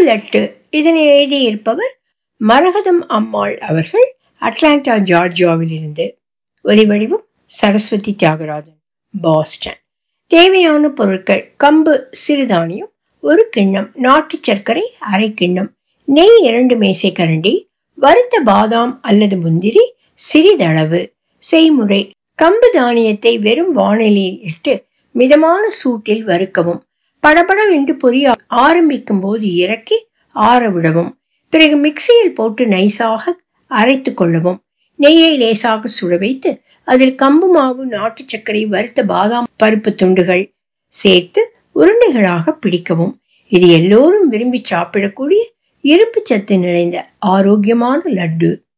லட்டு இதனை எழுதியிருப்பவர் மரகதம் அம்மாள் அவர்கள் அட்லாண்டா ஜார்ஜியாவிலிருந்து ஒலிவடிவம் சரஸ்வதி தியாகராஜன் பாஸ்டன் தேவையான பொருட்கள் கம்பு சிறுதானியம் ஒரு கிண்ணம் நாட்டு சர்க்கரை அரை கிண்ணம் நெய் இரண்டு மேசை கரண்டி வறுத்த பாதாம் அல்லது முந்திரி சிறிதளவு செய்முறை கம்பு தானியத்தை வெறும் வானிலையில் இட்டு மிதமான சூட்டில் வறுக்கவும் படபடவென்று பொரிய ஆரம்பிக்கும் போது இறக்கி ஆற விடவும் பிறகு மிக்சியில் போட்டு நைஸாக அரைத்து கொள்ளவும் நெய்யை லேசாக சுட வைத்து அதில் கம்பு மாவு நாட்டு சர்க்கரை வறுத்த பாதாம் பருப்பு துண்டுகள் சேர்த்து உருண்டைகளாக பிடிக்கவும் இது எல்லோரும் விரும்பி சாப்பிடக்கூடிய இருப்பு சத்து நிறைந்த ஆரோக்கியமான லட்டு